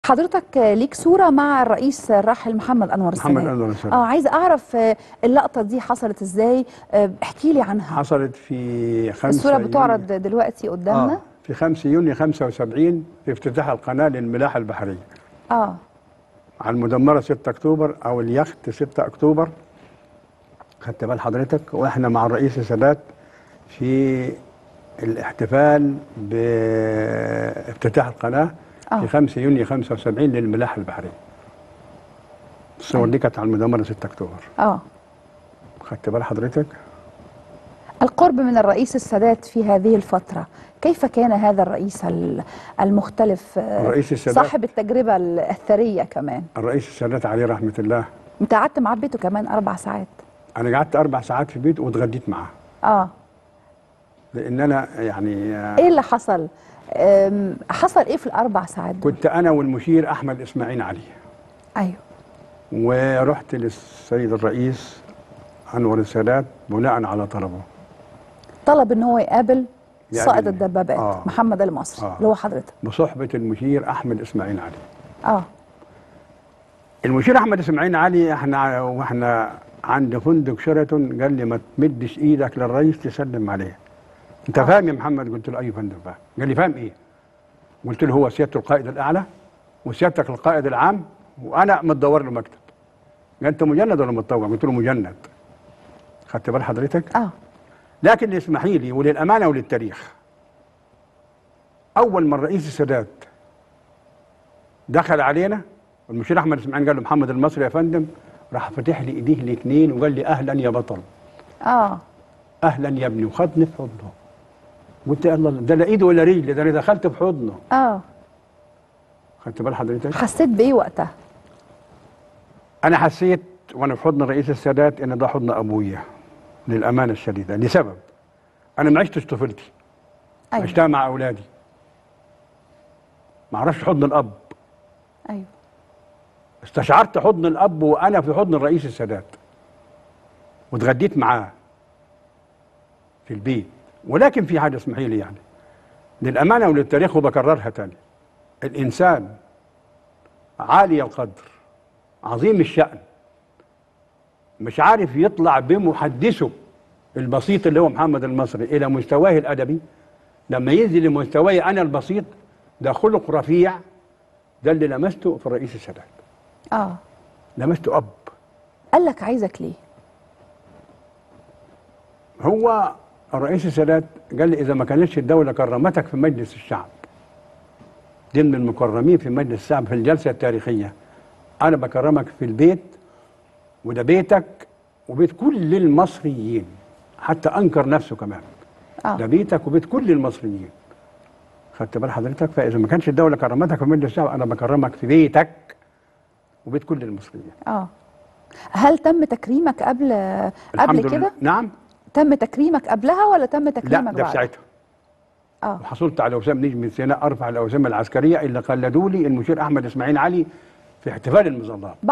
حضرتك ليك صورة مع الرئيس الراحل محمد أنور السادات محمد أنور السادات. اه عايزة أعرف آه، اللقطة دي حصلت إزاي آه، احكي لي عنها حصلت في 5 الصورة بتعرض دلوقتي قدامنا آه في 5 يونيو 75 في افتتاح القناة للملاحة البحرية اه على المدمرة 6 أكتوبر أو اليخت 6 أكتوبر خدت بال حضرتك وإحنا مع الرئيس السادات في الاحتفال بافتتاح القناة آه. في 5 يونيو 75 للملاحة البحرية الصور دي كانت على المدمرة 6 أكتوبر اه خدت بال حضرتك القرب من الرئيس السادات في هذه الفترة كيف كان هذا الرئيس ال- المختلف آه، الرئيس السادات- صاحب التجربة الثرية كمان الرئيس السادات عليه رحمة الله انت قعدت معاه في بيته كمان أربع ساعات أنا قعدت أربع ساعات في البيت واتغديت معاه اه لأن أنا يعني آه، ايه اللي حصل آم، حصل ايه في الأربع ساعات دول كنت أنا والمشير أحمد إسماعيل علي ايوه ورحت للسيد الرئيس أنور السادات بناء على طلبه طلب ان هو يقابل يقابل صائد مين؟ الدبابات آه. محمد المصري آه. اللي هو حضرتك بصحبة المشير أحمد إسماعيل علي اه المشير أحمد إسماعيل علي إحنا وإحنا عند فندق شيراتون قال لي ما تمدش إيدك للرئيس تسلم عليه أنت آه. فاهم يا محمد قلت له أي فندق فاهم قال لي فاهم إيه قلت له هو سيادته القائد الأعلى وسيادتك القائد العام وأنا متدور له مكتب قال أنت مجند ولا متطوع قلت له مجند خدت بال حضرتك اه لكن اسمحي لي وللامانه وللتاريخ اول ما الرئيس السادات دخل علينا المشير احمد اسماعيل قال له محمد المصري يا فندم راح فاتح لي ايديه الاثنين وقال لي اهلا يا بطل اه اهلا يا ابني وخدني في حضنه قلت يا الله ده لا ايد ولا رجل ده انا دخلت في حضنه اه خدت بال حضرتك حسيت بايه وقتها انا حسيت وانا في حضن الرئيس السادات ان ده حضن ابويا للامانه الشديده لسبب انا ما عشتش طفولتي ايوه عشتها مع اولادي ما اعرفش حضن الاب ايوه استشعرت حضن الاب وانا في حضن الرئيس السادات واتغديت معاه في البيت ولكن في حاجه اسمحي لي يعني للامانه وللتاريخ وبكررها تاني الانسان عالي القدر عظيم الشأن مش عارف يطلع بمحدثه البسيط اللي هو محمد المصري الى مستواه الادبي لما ينزل لمستواي انا البسيط ده خلق رفيع ده اللي لمسته في الرئيس السادات اه لمسته اب قال لك عايزك ليه هو الرئيس السادات قال لي اذا ما كانتش الدوله كرمتك في مجلس الشعب ضمن المكرمين في مجلس الشعب في الجلسه التاريخيه انا بكرمك في البيت وده بيتك وبيت كل المصريين حتى انكر نفسه كمان اه ده بيتك وبيت كل المصريين خدت بال حضرتك فاذا ما كانش الدوله كرمتك في مجلس الشعب انا بكرمك في بيتك وبيت كل المصريين اه هل تم تكريمك قبل قبل الحمد كده لله نعم تم تكريمك قبلها ولا تم لا تكريمك ده في بعد ساعتها اه وحصلت على وسام نجم سيناء ارفع الاوسام العسكريه اللي قلدوا لي المشير احمد اسماعيل علي في احتفال المظلات